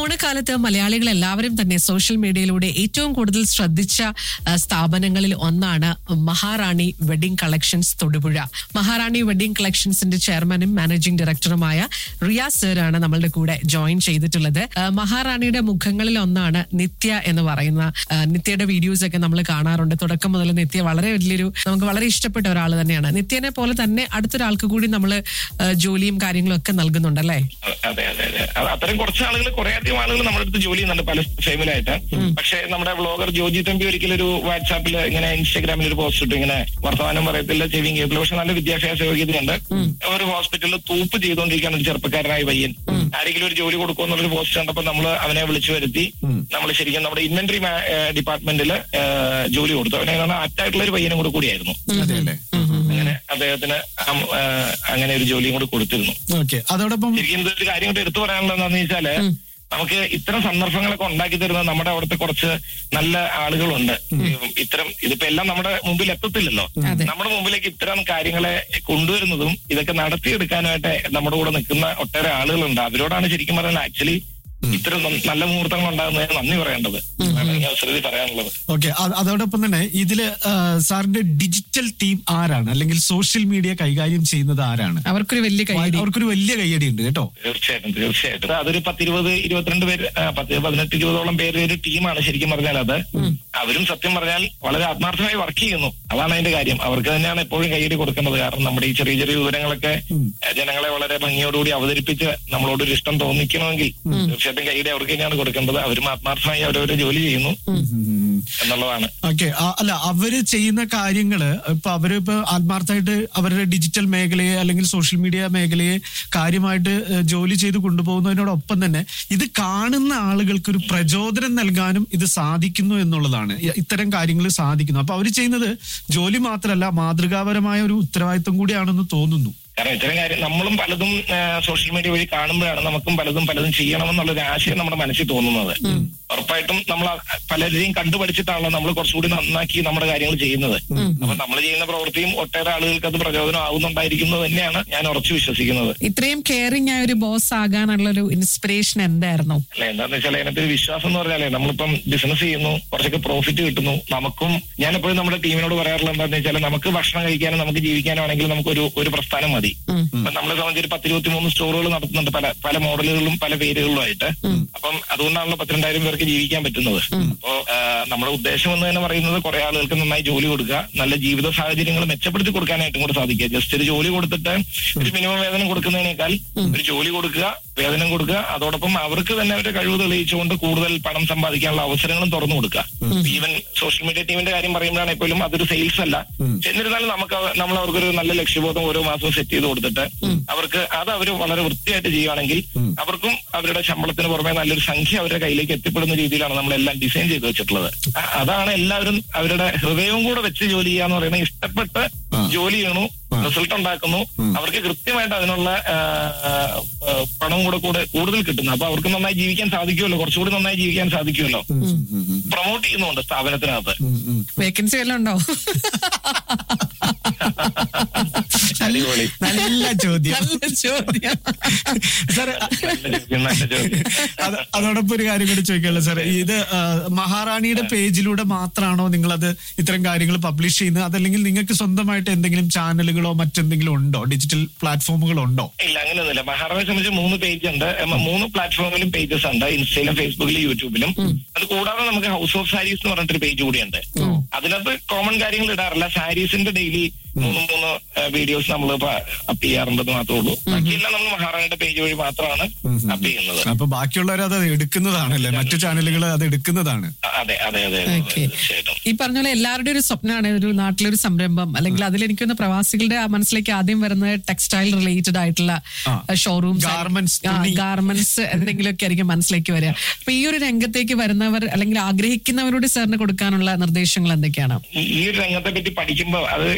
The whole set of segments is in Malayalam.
ഓണക്കാലത്ത് മലയാളികൾ എല്ലാവരും തന്നെ സോഷ്യൽ മീഡിയയിലൂടെ ഏറ്റവും കൂടുതൽ ശ്രദ്ധിച്ച ആ, സ്ഥാപനങ്ങളിൽ ഒന്നാണ് Maharani wedding collections Thodupuzha Maharani wedding കളക്ഷൻസിന്റെ ചെയർമാനും മാനേജിംഗ് ഡയറക്ടറുമായ റിയാസ് സാറാണ് നമ്മളുടെ കൂടെ ജോയിൻ ചെയ്തിട്ടുള്ളത് ആ, മഹാറാണിയുടെ മുഖങ്ങളിൽ ഒന്നാണ് നിത്യ എന്ന് പറയുന്ന ആ, നിത്യയുടെ വീഡിയോസ് ഒക്കെ നമ്മൾ കാണാറുണ്ട് തുടക്കം മുതൽ നിത്യ വളരെ വലിയൊരു നമുക്ക് വളരെ ഇഷ്ടപ്പെട്ട ഒരാൾ തന്നെയാണ് നിത്യനെ പോലെ തന്നെ അടുത്തൊരാൾക്ക് കൂടി നമ്മൾ ജോലിയും കാര്യങ്ങളും ഒക്കെ നൽകുന്നുണ്ടല്ലേ അതെ അതെ അതെ അത് അത്തരം കുറച്ച് ആളുകൾ കുറെ അധികം ആളുകൾ നമ്മുടെ അടുത്ത് ജോലി ചെയ്യുന്നുണ്ട് പല ഫേമിലായിട്ട് പക്ഷെ നമ്മുടെ വ്ളോഗർ ജോജി തമ്പി ഒരിക്കലും ഒരു വാട്സാപ്പിൽ ഇങ്ങനെ ഇൻസ്റ്റാഗ്രാമിൽ ഒരു പോസ്റ്റ് ഇട്ടു ഇങ്ങനെ വർത്തമാനം പറയത്തില്ല ചെവിയും കേൾക്കില്ല പക്ഷെ നല്ല വിദ്യാഭ്യാസ യോഗ്യതയുണ്ട് ഒരു ഹോസ്പിറ്റലിൽ തൂപ്പ് ചെയ്തുകൊണ്ടിരിക്കുകയാണ് ഒരു ചെറുപ്പക്കാരനായ പയ്യൻ ആരെങ്കിലും ഒരു ജോലി കൊടുക്കുമെന്നുള്ളൊരു പോസ്റ്റ് കണ്ടപ്പോൾ നമ്മൾ അവനെ വിളിച്ചു വരുത്തി നമ്മൾ ശരിക്കും നമ്മുടെ ഇൻവെന്ററി ഡിപ്പാർട്ട്മെന്റിൽ ജോലി കൊടുത്തു അവനെ ആറ്റായിട്ടുള്ള ഒരു പയ്യനും കൂടെ കൂടിയായിരുന്നു അതെ അല്ലേ അങ്ങനെ അദ്ദേഹത്തിന് അം- ആ, അങ്ങനെ ഒരു ജോലിയും കൂടി കൊടുത്തിരുന്നു ഓക്കെ അതോടൊപ്പം ശരിക്കും ഇതൊരു കാര്യം കൊണ്ട് എടുത്തു പറയാനുള്ളത് എന്താണെന്ന് വെച്ചാല് നമുക്ക് ഇത്തരം സന്ദർഭങ്ങളൊക്കെ ഉണ്ടാക്കി തരുന്ന നമ്മുടെ അവിടുത്തെ കുറച്ച് നല്ല ആളുകളുണ്ട് ഇത്തരം ഇതിപ്പോ എല്ലാം നമ്മുടെ മുമ്പിൽ എത്തത്തില്ലല്ലോ അതെ. നമ്മുടെ മുമ്പിലേക്ക് ഇത്തരം കാര്യങ്ങളെ കൊണ്ടുവരുന്നതും ഇതൊക്കെ നടത്തിയെടുക്കാനായിട്ട് നമ്മുടെ കൂടെ നിൽക്കുന്ന ഒട്ടേറെ ആളുകളുണ്ട് അവരോടാണ് ശരിക്കും പറഞ്ഞാൽ ആക്ച്വലി ഇത്തരം ന- നല്ല മുഹൂർത്തങ്ങൾ ഉണ്ടാകുന്നതിന് നന്ദി പറയേണ്ടത് അതാണ് ഈ അവസരത്തിൽ പറയാനുള്ളത് ഓക്കെ അതോടൊപ്പം തന്നെ ഇതില് ആ, സാറിന്റെ ഡിജിറ്റൽ ടീം ആരാണ് അല്ലെങ്കിൽ സോഷ്യൽ മീഡിയ കൈകാര്യം ചെയ്യുന്നത് ആരാണ് അവർക്കൊരു വലിയ കൈയടി അവർക്കൊരു വലിയ കൈയടി ഉണ്ട് കേട്ടോ തീർച്ചയായിട്ടും തീർച്ചയായിട്ടും അതൊരു പത്തിരുപത് ഇരുപത്തിരണ്ട് പേര് ആ, പത്ത് പതിനെട്ട് ഇരുപതോളം പേര് ഒരു ടീമാണ് ശരിക്കും പറഞ്ഞാൽ അത് അവരും സത്യം പറഞ്ഞാൽ വളരെ ആത്മാർത്ഥമായി വർക്ക് ചെയ്യുന്നു അതാണ് അതിന്റെ കാര്യം അവർക്ക് തന്നെയാണ് എപ്പോഴും കൈയടി കൊടുക്കേണ്ടത് കാരണം നമ്മുടെ ഈ ചെറിയ ചെറിയ വിവരങ്ങളൊക്കെ ഏഹ്, ജനങ്ങളെ വളരെ ഭംഗിയോടുകൂടി അവതരിപ്പിച്ച് നമ്മളോട് ഒരു ഇഷ്ടം തോന്നിക്കണമെങ്കിൽ തീർച്ചയായിട്ടും കൈയടി അവർക്ക് തന്നെയാണ് കൊടുക്കേണ്ടത് അവരും ആത്മാർത്ഥമായി അവരവരെ ജോലി ചെയ്യുന്നു എന്നുള്ളതാണ് ഓക്കെ അല്ല അവര് ചെയ്യുന്ന കാര്യങ്ങള് ഇപ്പൊ അവര് ഇപ്പൊ ആത്മാർത്ഥമായിട്ട് അവരുടെ ഡിജിറ്റൽ മേഖലയെ അല്ലെങ്കിൽ സോഷ്യൽ മീഡിയ മേഖലയെ കാര്യമായിട്ട് ഏഹ്, ജോലി ചെയ്ത് കൊണ്ടുപോകുന്നതിനോടൊപ്പം തന്നെ ഇത് കാണുന്ന ആളുകൾക്ക് ഒരു പ്രചോദനം നൽകാനും ഇത് സാധിക്കുന്നു എന്നുള്ളതാണ് ഇ- ഇത്തരം കാര്യങ്ങൾ സാധിക്കുന്നു അപ്പൊ അവര് ചെയ്യുന്നത് ജോലി മാത്രമല്ല മാതൃകാപരമായ ഒരു ഉത്തരവാദിത്വം കൂടിയാണെന്ന് തോന്നുന്നു കാരണം ഇത്തരം കാര്യം നമ്മളും പലതും സോഷ്യൽ മീഡിയ വഴി കാണുമ്പോഴാണ് നമുക്കും പലതും പലതും ചെയ്യണമെന്നുള്ള ഒരു ആശയം നമ്മുടെ മനസ്സിൽ തോന്നുന്നത് ഉറപ്പായിട്ടും നമ്മൾ ആ പലരെയും കണ്ടുപഠിച്ചിട്ടാണല്ലോ നമ്മൾ കുറച്ചുകൂടി നന്നാക്കി നമ്മുടെ കാര്യങ്ങൾ ചെയ്യുന്നത് അപ്പൊ നമ്മൾ ചെയ്യുന്ന പ്രവൃത്തിയും ഒട്ടേറെ ആളുകൾക്ക് അത് പ്രചോദനം ആവുന്നുണ്ടായിരിക്കുന്നത് തന്നെയാണ് ഞാൻ ഉറച്ചു വിശ്വസിക്കുന്നത് ഇത്രയും കെയറിംഗ് ആയ ഒരു ബോസ് ആകാനുള്ള ഒരു ഇൻസ്പിറേഷൻ എന്തായിരുന്നു അല്ലെ എന്താന്ന് വെച്ചാൽ അതിനകത്ത് ഒരു വിശ്വാസം എന്ന് പറഞ്ഞാലേ നമ്മളിപ്പം ബിസിനസ് ചെയ്യുന്നു കുറച്ചൊക്കെ പ്രോഫിറ്റ് കിട്ടുന്നു നമുക്കും ഞാൻ എപ്പോഴും നമ്മുടെ ടീമിനോട് പറയാറുള്ളത് എന്താണെന്ന് വെച്ചാൽ നമുക്ക് ഭക്ഷണം കഴിക്കാനും നമുക്ക് ജീവിക്കാനും ആണെങ്കിൽ നമുക്ക് ഒരു ഒരു പ്രസ്ഥാനം മതി അപ്പൊ നമ്മളെ സംബന്ധിച്ച് ഒരു പത്തിരുപത്തി മൂന്ന് സ്റ്റോറുകൾ നടത്തുന്നുണ്ട് പല പല മോഡലുകളിലും പല പേരുകളിലുമായിട്ട് അപ്പം അതുകൊണ്ടാണല്ലോ പത്തിരണ്ടായിരം പേർക്ക് ജീവിക്കാൻ പറ്റുന്നത് അപ്പോ ആ, നമ്മുടെ ഉദ്ദേശം എന്ന് തന്നെ പറയുന്നത് കുറെ ആളുകൾക്ക് നന്നായി ജോലി കൊടുക്കുക നല്ല ജീവിത സാഹചര്യങ്ങൾ മെച്ചപ്പെടുത്തി കൊടുക്കാനായിട്ടും കൂടെ സാധിക്കുക ജസ്റ്റ് ഒരു ജോലി കൊടുത്തിട്ട് ഒരു മിനിമം വേതനം കൊടുക്കുന്നതിനേക്കാൾ ഒരു ജോലി കൊടുക്കുക വേതനം കൊടുക്കുക അതോടൊപ്പം അവർക്ക് തന്നെ അവരുടെ കഴിവ് തെളിയിച്ചുകൊണ്ട് കൂടുതൽ പണം സമ്പാദിക്കാനുള്ള അവസരങ്ങളും തുറന്നു കൊടുക്കുക ഈവൻ സോഷ്യൽ മീഡിയ ടീമിന്റെ കാര്യം പറയുമ്പോഴാണ് എപ്പോഴും അതൊരു സെയിൽസ് അല്ല എന്നിരുന്നാലും നമുക്ക് അവ- നമ്മൾ അവർക്കൊരു നല്ല ലക്ഷ്യബോധം ഓരോ മാസവും സെറ്റ് ചെയ്ത് കൊടുത്തിട്ട് അവർക്ക് അത് അവർ വളരെ വൃത്തിയായിട്ട് ചെയ്യുകയാണെങ്കിൽ അവർക്കും അവരുടെ ശമ്പളത്തിന് പുറമെ നല്ലൊരു സംഖ്യ അവരുടെ കയ്യിലേക്ക് എത്തിപ്പെടുന്ന രീതിയിലാണ് നമ്മളെല്ലാം ഡിസൈൻ ചെയ്ത് വെച്ചിട്ടുള്ളത് അ- അതാണ് എല്ലാവരും അവരുടെ ഹൃദയവും കൂടെ വെച്ച് ജോലി ചെയ്യാന്ന് പറയുന്നത് ഇഷ്ടപ്പെട്ട് ജോലി ചെയ്യണു റിസൾട്ട് ഉണ്ടാക്കുന്നു അവർക്ക് കൃത്യമായിട്ട് അതിനുള്ള ആ, ആ, പണം കൂടെ കൂടെ കൂടുതൽ കിട്ടുന്നു അപ്പൊ അവർക്ക് നന്നായി ജീവിക്കാൻ സാധിക്കുമല്ലോ കുറച്ചുകൂടി നന്നായി ജീവിക്കാൻ സാധിക്കുമല്ലോ പ്രൊമോട്ട് ചെയ്യുന്നുണ്ട് സ്ഥാപനത്തിനകത്ത് വേക്കൻസി വല്ലതും ഉണ്ടോ അടിപൊളി നല്ല ചോദ്യം നല്ല ചോദ്യം സാർ നല്ല ചോദ്യം നല്ല ചോദ്യം അത് അതോടൊപ്പം ഒരു കാര്യം കൂടി ചോദിക്കാനുള്ളത് സാർ ഇത് ആ, മഹാറാണിയുടെ പേജിലൂടെ മാത്രമാണോ നിങ്ങളത് ഇത്തരം കാര്യങ്ങൾ പബ്ലിഷ് ചെയ്യുന്നത് അതല്ലെങ്കിൽ നിങ്ങൾക്ക് സ്വന്തമായിട്ട് എന്തെങ്കിലും ചാനലുകളോ മറ്റെന്തെങ്കിലും ഉണ്ടോ ഡിജിറ്റൽ പ്ലാറ്റ്ഫോമുകളോ ഉണ്ടോ ഇല്ല അങ്ങനെയൊന്നുമില്ല മഹാറാണിയെ സംബന്ധിച്ച് മൂന്ന് പേജ് ഉണ്ട് എം, മൂന്ന് പ്ലാറ്റ്ഫോമിലും പേജസ് ഉണ്ട് ഇൻസ്റ്റയിലും ഫേസ്ബുക്കിലും യൂട്യൂബിലും അത് കൂടാതെ നമുക്ക് ഹൗസ് ഓഫ് സാരീസ് എന്ന് പറഞ്ഞിട്ടൊരു പേജ് കൂടിയുണ്ട് അതിനകത്ത് കോമൺ കാര്യങ്ങൾ ഇടാറില്ല സാരീസിന്റെ ഡെയിലി മൂന്ന് മൂന്ന് വീഡിയോസ് നമ്മൾ അപ്പ് ചെയ്യാറുണ്ടെന്ന് മാത്രമേ ഉള്ളൂ ബാക്കിയെല്ലാം നമ്മൾ മഹാറാണിയുടെ പേജ് വഴി മാത്രമാണ് അപ്പ് ചെയ്യുന്നത് അപ്പൊ ബാക്കിയുള്ളവർ അത് എടുക്കുന്നതാണല്ലേ മറ്റു ചാനലുകൾ അത് എടുക്കുന്നതാണ് അ- അതെ അതെ അതെ അതെ, ഓക്കെ തീർച്ചയായിട്ടും ഈ പറഞ്ഞ പോലെ എല്ലാവരുടെയും ഒരു സ്വപ്നമാണ് ഒരു നാട്ടിലൊരു സംരംഭം അല്ലെങ്കിൽ അതിൽ എനിക്കൊന്ന് പ്രവാസികളുടെ ആ മനസ്സിലേക്ക് ആദ്യം വരുന്നത് ടെക്സ്റ്റൈൽ റിലേറ്റഡ് ആയിട്ടുള്ള ആ. ഷോറൂംസ് Garments, തുണി. ഗാർമെന്റ്സ് എന്തെങ്കിലുമൊക്കെ ആയിരിക്കും മനസ്സിലേക്ക് വരിക അപ്പൊ ഈ ഒരു രംഗത്തേക്ക് വരുന്നവർ അല്ലെങ്കിൽ ആഗ്രഹിക്കുന്നവരോട് സാറിന് കൊടുക്കാനുള്ള നിർദ്ദേശങ്ങൾ എന്തൊക്കെയാണ് ഈ ഈ ഒരു രംഗത്തെ പറ്റി പഠിക്കുമ്പോൾ അത് ഇങ്ങനെ പഠിക്കുമ്പോൾ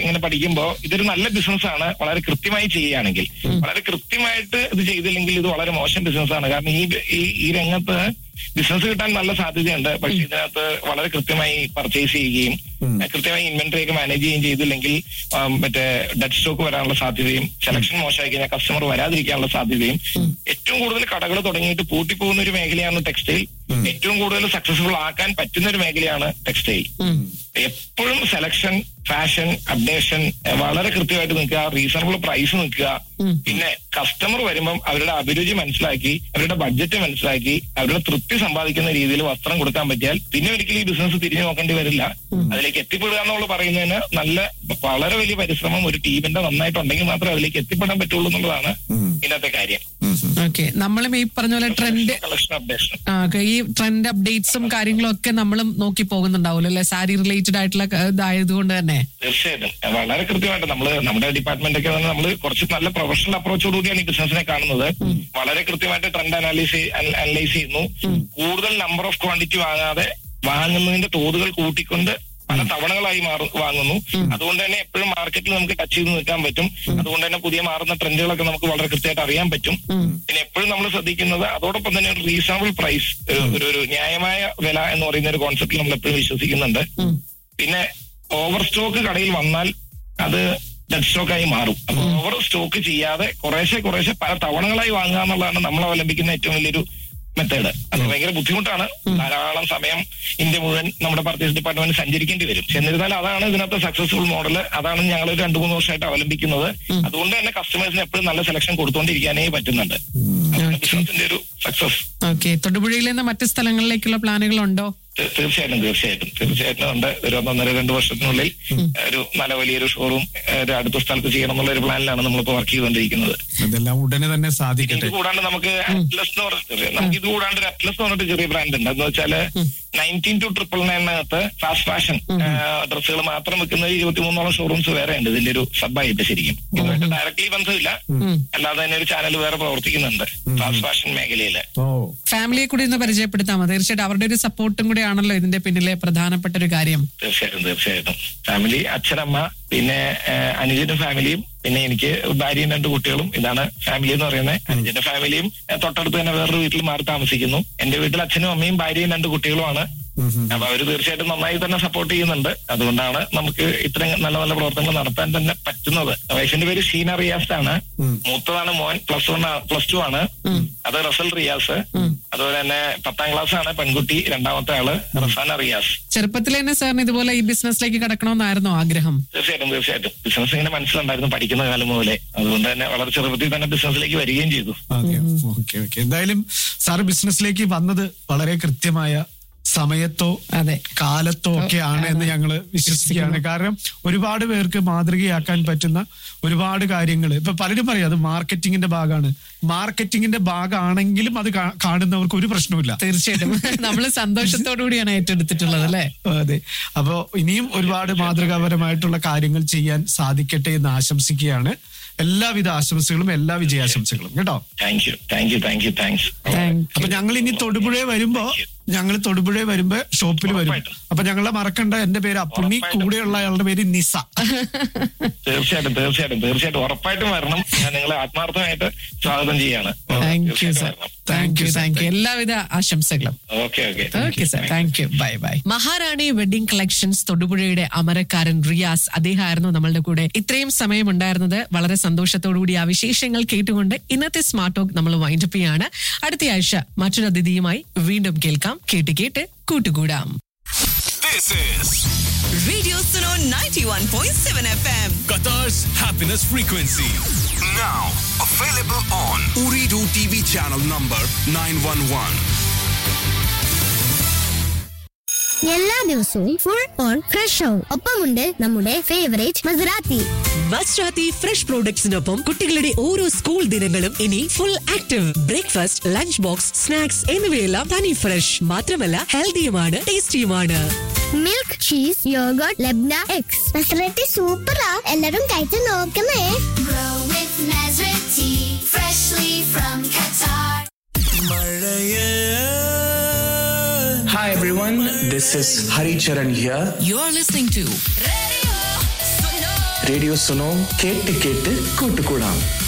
പഠിക്കുമ്പോൾ ഇതൊരു നല്ല ബിസിനസ് ആണ് വളരെ കൃത്യമായി ചെയ്യുകയാണെങ്കിൽ വളരെ കൃത്യമായിട്ട് ഇത് ചെയ്തില്ലെങ്കിൽ ഇത് വളരെ മോശം ബിസിനസ് ആണ് കാരണം ഈ ഈ- ഈ രംഗത്ത് ബിസിനസ് കിട്ടാൻ നല്ല സാധ്യതയുണ്ട് പക്ഷെ ഇതിനകത്ത് വളരെ കൃത്യമായി പർച്ചേസ് ചെയ്യുകയും കൃത്യമായി ഇൻവെന്ററി ഒക്കെ മാനേജ് ചെയ്യുകയും ചെയ്തില്ലെങ്കിൽ ആ, മറ്റേ ഡെഡ് സ്റ്റോക്ക് വരാനുള്ള സാധ്യതയും സെലക്ഷൻ മോശമായി കഴിഞ്ഞാൽ കസ്റ്റമർ വരാതിരിക്കാനുള്ള സാധ്യതയും ഏറ്റവും കൂടുതൽ കടകൾ തുടങ്ങിയിട്ട് പൂട്ടിപ്പോകുന്ന ഒരു മേഖലയാണ് ടെക്സ്റ്റൈൽ ഏറ്റവും കൂടുതൽ സക്സസ്ഫുൾ ആക്കാൻ പറ്റുന്ന ഒരു മേഖലയാണ് ടെക്സ്റ്റൈൽ എപ്പോഴും സെലക്ഷൻ ഫാഷൻ അപ്ഡേഷൻ വളരെ കൃത്യമായിട്ട് നിൽക്കുക റീസണബിൾ പ്രൈസ് നിൽക്കുക പിന്നെ കസ്റ്റമർ വരുമ്പം അവരുടെ അഭിരുചി മനസ്സിലാക്കി അവരുടെ ബഡ്ജറ്റ് മനസ്സിലാക്കി അവരുടെ തൃപ്തി സമ്പാദിക്കുന്ന രീതിയിൽ വസ്ത്രം കൊടുക്കാൻ പറ്റിയാൽ പിന്നെ ഒരിക്കലും ഈ ബിസിനസ് തിരിഞ്ഞു നോക്കേണ്ടി വരില്ല അതിലേക്ക് എത്തിപ്പെടുക എന്നുള്ള പറയുന്നതിന് നല്ല വളരെ വലിയ പരിശ്രമം ഒരു ടീമിന്റെ നന്നായിട്ടുണ്ടെങ്കിൽ മാത്രമേ അതിലേക്ക് എത്തിപ്പെടാൻ പറ്റുള്ളൂ എന്നുള്ളതാണ് ഇന്നത്തെ കാര്യം ഓക്കെ നമ്മളും ഈ പറഞ്ഞ പോലെ ട്രെൻഡ് കളക്ഷൻ അപ്ഡേഷൻ ആ, okay. ഈ ട്രെൻഡ് അപ്ഡേറ്റ്സും കാര്യങ്ങളും ഒക്കെ നമ്മളും നോക്കി പോകുന്നുണ്ടാവുമല്ലോ അല്ലെ സാരി റിലേറ്റഡ് ആയിട്ടുള്ള ക- ഇതായതുകൊണ്ട് തന്നെ തീർച്ചയായിട്ടും വളരെ കൃത്യമായിട്ട് നമ്മള് നമ്മുടെ ഡിപ്പാർട്ട്മെന്റ് ഒക്കെ നമ്മൾ കുറച്ച് നല്ല പ്രൊഫഷണൽ അപ്രോച്ചോടുകൂടിയാണ് ഈ ബിസിനസിനെ കാണുന്നത് വളരെ കൃത്യമായിട്ട് ട്രെൻഡ് അനാലിസ് അനലൈസ് ചെയ്യുന്നു കൂടുതൽ നമ്പർ ഓഫ് ക്വാണ്ടിറ്റി വാങ്ങാതെ വാങ്ങുന്നതിന്റെ തോതുകൾ കൂട്ടിക്കൊണ്ട് പല തവണകളായി മാറു വാങ്ങുന്നു അതുകൊണ്ട് തന്നെ എപ്പോഴും മാർക്കറ്റിൽ നമുക്ക് ടച്ച് ചെയ്ത് നിൽക്കാൻ പറ്റും അതുകൊണ്ട് തന്നെ പുതിയ മാറുന്ന ട്രെൻഡുകളൊക്കെ നമുക്ക് വളരെ കൃത്യമായിട്ട് അറിയാൻ പറ്റും പിന്നെ എപ്പോഴും നമ്മൾ ശ്രദ്ധിക്കുന്നത് അതോടൊപ്പം തന്നെ ഒരു റീസണബിൾ പ്രൈസ് ഒരു ഒരു ന്യായമായ വില എന്ന് പറയുന്ന ഒരു കോൺസെപ്റ്റിൽ നമ്മൾ എപ്പോഴും വിശ്വസിക്കുന്നുണ്ട് പിന്നെ ഓവർ സ്റ്റോക്ക് കടയിൽ വന്നാൽ അത് ഡെഡ് സ്റ്റോക്ക് ആയി മാറും അപ്പൊ ഓവർ സ്റ്റോക്ക് ചെയ്യാതെ കുറേശ്ശെ കുറേശ്ശെ പല തവണകളായി വാങ്ങുക എന്നുള്ളതാണ് നമ്മൾ അവലംബിക്കുന്ന ഏറ്റവും വലിയൊരു മെത്തേഡ് അത് ഭയങ്കര ബുദ്ധിമുട്ടാണ് ധാരാളം സമയം ഇന്ത്യ മുഴുവൻ നമ്മുടെ പർച്ചേസ് ഡിപ്പാർട്ട്മെന്റ് സഞ്ചരിക്കേണ്ടി വരും പക്ഷെ എന്നിരുന്നാൽ അതാണ് ഇതിനകത്ത് സക്സസ്ഫുൾ മോഡൽ അതാണ് ഞങ്ങൾ ഒരു രണ്ടു മൂന്ന് വർഷമായിട്ട് അവലംബിക്കുന്നത് അതുകൊണ്ട് തന്നെ കസ്റ്റമേഴ്സിന് എപ്പോഴും നല്ല സെലക്ഷൻ കൊടുത്തുകൊണ്ടിരിക്കാനേ പറ്റുന്നുണ്ട് അതാണ് ബിസിനസിന്റെ ഒരു സക്സസ് ഓക്കെ തൊടുപുഴയിൽ നിന്ന് മറ്റ് സ്ഥലങ്ങളിലേക്കുള്ള പ്ലാനുകളുണ്ടോ തീ- തീർച്ചയായിട്ടും തീർച്ചയായിട്ടും തീർച്ചയായിട്ടും ഉണ്ട് ഒരു ഒന്നൊന്നര രണ്ട് വർഷത്തിനുള്ളിൽ ഒരു നല്ല വലിയൊരു ഷോറൂം ഒരു അടുത്ത സ്ഥലത്ത് ചെയ്യണം എന്നുള്ള ഒരു പ്ലാനിലാണ് നമ്മളിപ്പോ വർക്ക് ചെയ്തുകൊണ്ടിരിക്കുന്നത് അതെല്ലാം ഉടനെ തന്നെ ഇത് സാധിക്കട്ടെ കൂടാണ്ട് നമുക്ക് അറ്റ്ലസ് എന്ന് പറഞ്ഞ നമുക്ക് ഇത് കൂടാണ്ട് ഒരു അറ്റ്ലസ് എന്ന് പറഞ്ഞിട്ട് ചെറിയ ബ്രാൻഡ് ഉണ്ട് എന്ന് വെച്ചാല് നയൻറ്റീൻ ടു ട്രിപ്പിൾ നയനകത്ത് ഫാസ്റ്റ് ഫാഷൻ ഡ്രസ്സുകൾ മാത്രം വെക്കുന്ന ഇരുപത്തിമൂന്നോളം ഷോറൂംസ് വേറെ ഉണ്ട് ഇതിന്റെ ഒരു സബായിട്ട് ശരിക്കും ഇതുമായിട്ട് ഡയറക്ട്ലി ബന്ധമില്ല അല്ലാതെ തന്നെ ഒരു ചാനൽ വേറെ പ്രവർത്തിക്കുന്നുണ്ട് ഫാസ്റ്റ് ഫാഷൻ മേഖലയില് ഓ ഫാമിലിയെ കൂടി ഒന്ന് പരിചയപ്പെടുത്താമോ തീർച്ചയായിട്ടും അവരുടെ ഒരു സപ്പോർട്ടും കൂടി ആണല്ലോ ഇതിന്റെ പിന്നിലെ പ്രധാനപ്പെട്ട ഒരു കാര്യം തീർച്ചയായിട്ടും തീർച്ചയായിട്ടും ഫാമിലി അച്ഛനമ്മ പിന്നെ ഏഹ്, അനുജന്റെ ഫാമിലിയും പിന്നെ എനിക്ക് ഭാര്യയും രണ്ട് കുട്ടികളും ഇതാണ് ഫാമിലി എന്ന് പറയുന്നത് അനുജന്റെ ഫാമിലിയും ഏഹ്, തൊട്ടടുത്ത് തന്നെ വേറൊരു വീട്ടിൽ മാറി താമസിക്കുന്നു എന്റെ വീട്ടിൽ അച്ഛനും അമ്മയും ഭാര്യയും രണ്ട് കുട്ടികളുമാണ് അപ്പൊ അവര് തീർച്ചയായിട്ടും നന്നായി തന്നെ സപ്പോർട്ട് ചെയ്യുന്നുണ്ട് അതുകൊണ്ടാണ് നമുക്ക് ഇത്രയും നല്ല നല്ല പ്രവർത്തനങ്ങൾ നടത്താൻ തന്നെ പറ്റുന്നത് വൈഫിന്റെ പേര് ഷീന റിയാസ് ആണ് മൂത്തതാണ് മോൻ പ്ലസ് വൺ പ്ലസ് ടു ആണ് അത് റസൽ റിയാസ് അതുപോലെ തന്നെ പത്താം ക്ലാസ് ആണ് പെൺകുട്ടി രണ്ടാമത്തെ ആള് റസാന റിയാസ് ചെറുപ്പത്തിൽ തന്നെ സാറിന് ഇതുപോലെ ഈ ബിസിനസ്സിലേക്ക് കടക്കണമെന്നായിരുന്നോ ആഗ്രഹം തീർച്ചയായിട്ടും തീർച്ചയായിട്ടും ബിസിനസ് ഇങ്ങനെ മനസ്സിലുണ്ടായിരുന്നു പഠിക്കുന്ന കാലം മുതലേ അതുകൊണ്ട് തന്നെ വളരെ ചെറുപ്പത്തിൽ തന്നെ ബിസിനസ്സിലേക്ക് വരികയും ചെയ്തു അതെ ഓക്കെ ഓക്കെ എന്തായാലും സാറ് ബിസിനസ്സിലേക്ക് വന്നത് വളരെ കൃത്യമായ സമയത്തോ അതെ കാലത്തോ ഒക്കെയാണ് എന്ന് ഞങ്ങൾ വിശ്വസിക്കുകയാണ് കാരണം ഒരുപാട് പേർക്ക് മാതൃകയാക്കാൻ പറ്റുന്ന ഒരുപാട് കാര്യങ്ങൾ ഇപ്പൊ പലരും പറയും അത് മാർക്കറ്റിംഗിന്റെ ഭാഗമാണ് മാർക്കറ്റിംഗിന്റെ ഭാഗമാണെങ്കിലും അത് കാ- കാണുന്നവർക്ക് ഒരു പ്രശ്നവുമില്ല തീർച്ചയായിട്ടും നമ്മൾ സന്തോഷത്തോടു കൂടിയാണ് ഏറ്റെടുത്തിട്ടുള്ളത് അല്ലെ അതെ അപ്പോ ഇനിയും ഒരുപാട് മാതൃകാപരമായിട്ടുള്ള കാര്യങ്ങൾ ചെയ്യാൻ സാധിക്കട്ടെ എന്ന് ആശംസിക്കുകയാണ് എല്ലാവിധ ആശംസകളും എല്ലാ വിജയാശംസകളും കേട്ടോ thank you thank you thank you thanks thank അപ്പൊ ഞങ്ങൾ ഇനി തൊടുപുഴ വരുമ്പോ ഞങ്ങൾ തൊടുപുഴ വരുമ്പോ ഷോപ്പിൽ വരും ഉറപ്പായിട്ടും. അപ്പൊ ഞങ്ങളെ മറക്കണ്ട എന്റെ പേര് അപ്പുണ്ണി ഉറപ്പായിട്ടും. കൂടെയുള്ള അയാളുടെ പേര് നിസ തീർച്ചയായിട്ടും തീർച്ചയായിട്ടും തീർച്ചയായിട്ടും ഉറപ്പായിട്ടും വരണം ഞാൻ നിങ്ങളെ ആത്മാർത്ഥമായിട്ട് സ്വാഗതം ചെയ്യാണ് thank you sir thank you thank you എല്ലാവിധ ആശംസകളും okay okay okay sir thank you bye bye Maharani wedding collections തൊടുപുഴയുടെ അമരക്കാരൻ റിയാസ് അദ്ദേഹമായിരുന്നു നമ്മളുടെ കൂടെ ഇത്രയും സമയം ഉണ്ടായിരുന്നത് വളരെ സന്തോഷത്തോടുകൂടി ആ വിശേഷങ്ങൾ കേട്ടുകൊണ്ട് ഇന്നത്തെ സ്മാർട്ട് ടോക്ക് നമ്മൾ വൈൻഡപ്പ് ചെയ്യാണ് അടുത്ത ആഴ്ച മറ്റൊരു അതിഥിയുമായി വീണ്ടും കേൾക്കാം കേട്ട് കേട്ട് കൂട്ടുകൂടാം This is Radio Suno 91.7 FM. Qatar's happiness frequency. Now available on Uridu TV channel number 911. എല്ലാ ദിവസവും ഫുൾ ഓൺ ഫ്രഷ് ആവും ഒപ്പമുണ്ട് നമ്മുടെ ഫേവറേറ്റ് മസറാത്തി മസ്രാത്തി ഫ്രഷ് പ്രോഡക്ട്സിനൊപ്പം കുട്ടികളുടെ ഓരോ സ്കൂൾ ദിനങ്ങളും ഇനി full active breakfast lunch box snacks എന്നിവയെല്ലാം തനി ഫ്രഷ് മാത്രമല്ല ഹെൽത്തിയുമാണ് ടേസ്റ്റിയുമാണ് മിൽക്ക് ചീസ് യോഗർട്ട് ലബ്ന എക്സ് മസറാത്തി സൂപ്പറാ എല്ലാരും കഴിച്ചു നോക്കണേ Grow with Nazareth tea, freshly from Qatar. Hi everyone, this is Hari Charan here. You are listening to Radio Suno. Radio Suno കേട്ട് കേട്ട് കൂട്ടുകൂടാം